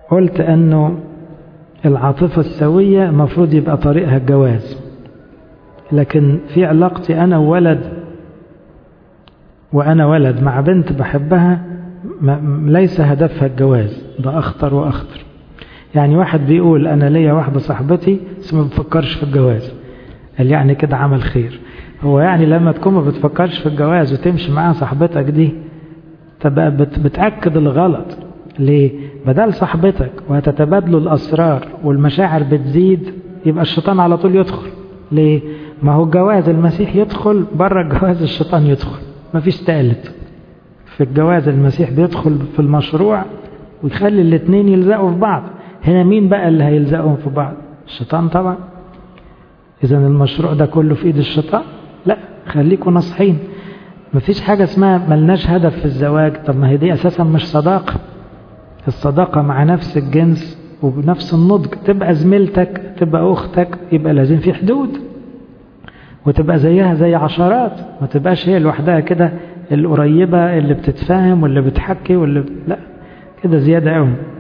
قلت أنه العاطفة السوية المفروض يبقى طريقها الجواز لكن في علاقتي أنا وولد وأنا ولد مع بنت بحبها ليس هدفها الجواز ده أخطر وأخطر يعني واحد بيقول أنا ليا واحدة صاحبتي بس ما بفكرش في الجواز قال يعني كده عمل خير هو يعني لما تكون ما بتفكرش في الجواز وتمشي معاها صاحبتك دي تبقى بتأكد الغلط ليه بدل صاحبتك وهتتبادلوا الأسرار والمشاعر بتزيد يبقى الشيطان على طول يدخل ليه ما هو الجواز المسيح يدخل بره الجواز الشيطان يدخل ما فيش تالت في الجواز المسيح بيدخل في المشروع ويخلي الاثنين يلزقوا في بعض هنا مين بقى اللي هيلزقهم في بعض الشيطان طبعا اذا المشروع ده كله في ايد الشيطان لا خليكم ناصحين مفيش حاجة اسمها ملناش هدف في الزواج طب ما هي دي اساسا مش صداقة الصداقة مع نفس الجنس وبنفس النضج تبقى زميلتك تبقى اختك يبقى لازم في حدود وتبقى زيها زي عشرات ما تبقاش هي لوحدها كده القريبة اللي بتتفاهم واللي بتحكي واللي لا كده زيادة قوي